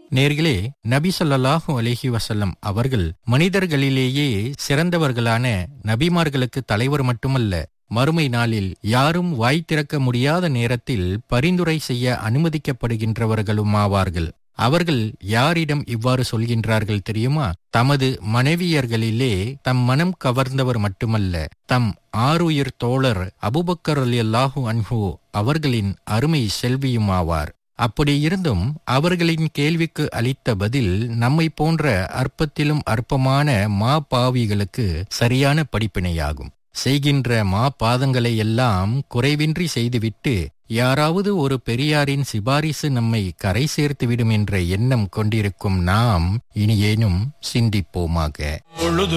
நேர்களே நபி ஸல்லல்லாஹு அலைஹி வஸல்லம் அவர்கள் மனிதர்களிலேயே சிறந்தவர்களான நபிமார்களுக்கு தலைவர் மட்டுமல்ல மறுமை நாளில் யாரும் வாய் திறக்க முடியாத நேரத்தில் பரிந்துரை செய்ய அனுமதிக்கப்படுகின்றவர்களுமாவார்கள் அவர்கள் யாரிடம் இவ்வாறு சொல்கின்றார்கள் தெரியுமா தமது மனைவியர்களிலே தம் மனம் கவர்ந்தவர் மட்டுமல்ல தம் ஆருயிர் தோழர் அபுபக்கர் அல்லாஹு அன்ஹு அவர்களின் அருமை செல்வியுமாவார் அப்படியிருந்தும் அவர்களின் கேள்விக்கு அளித்த பதில் நம்மை போன்ற அற்பத்திலும் அற்பமான மா பாவிகளுக்கு சரியான படிப்பினையாகும் செய்கின்ற மா பாதங்களை எல்லாம் குறைவின்றி செய்துவிட்டு யாராவது ஒரு பெரியாரின் சிபாரிசு நம்மை கரை சேர்த்துவிடும் என்ற எண்ணம் கொண்டிருக்கும் நாம் இனியேனும் சிந்திப்போமாக பொழுது